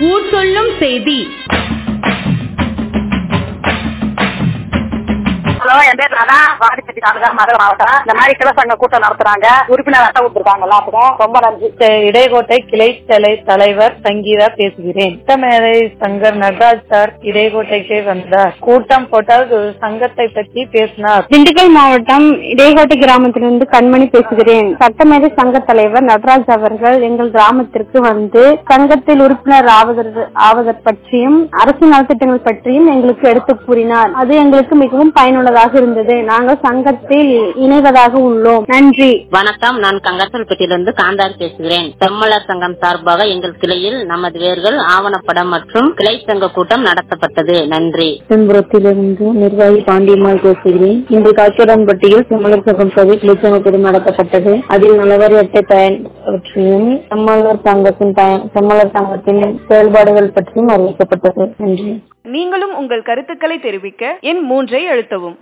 ஊர் சொல்லும் செய்தி ஹலோ என் பேர் ராதா வாடிப்பட்டி தாலுகா மதுரை மாவட்டம் இந்த மாதிரி கிளசங்க கூட்டம் நடத்துறாங்க உறுப்பினர் அட்டை கொடுத்துருக்காங்க எல்லாத்துக்கும் ரொம்ப நன்றி இடைக்கோட்டை கிளை தலை தலைவர் சங்கீதா பேசுகிறேன் சட்டமேதை சங்கர் நடராஜ் சார் இடைக்கோட்டைக்கு வந்தார் கூட்டம் போட்டால் ஒரு சங்கத்தை பற்றி பேசினார் திண்டுக்கல் மாவட்டம் இடையகோட்டை கிராமத்திலிருந்து கண்மணி பேசுகிறேன் சட்டமேதை சங்க தலைவர் நடராஜ் அவர்கள் எங்கள் கிராமத்திற்கு வந்து சங்கத்தில் உறுப்பினர் ஆவதற்கு ஆவதற் பற்றியும் அரசு நலத்திட்டங்கள் பற்றியும் எங்களுக்கு எடுத்து கூறினார் அது எங்களுக்கு மிகவும் பயனுள்ளதாக இருந்தது நாங்கள் சங்கத்தில் இணைவதாக உள்ளோம் நன்றி வணக்கம் நான் கங்கசல்பட்டியிலிருந்து காந்தார் பேசுகிறேன் செம்மலர் சங்கம் சார்பாக எங்கள் கிளையில் நமது வேர்கள் ஆவணப்படம் மற்றும் கிளை சங்க கூட்டம் நடத்தப்பட்டது நன்றி செம்புரத்திலிருந்து நிர்வாகி பாண்டியம்மாள் பேசுகிறேன் இன்று காய்ச்சடான்பட்டியில் செம்மலர் சங்கம் சபை கிளிச்சங்க கூட்டம் நடத்தப்பட்டது அதில் நலவாரி அட்டை பயன் பற்றியும் செம்மலர் சங்கத்தின் பயன் செம்மலர் சங்கத்தின் செயல்பாடுகள் பற்றியும் அறிவிக்கப்பட்டது நன்றி நீங்களும் உங்கள் கருத்துக்களை தெரிவிக்க எண் மூன்றை அழுத்தவும்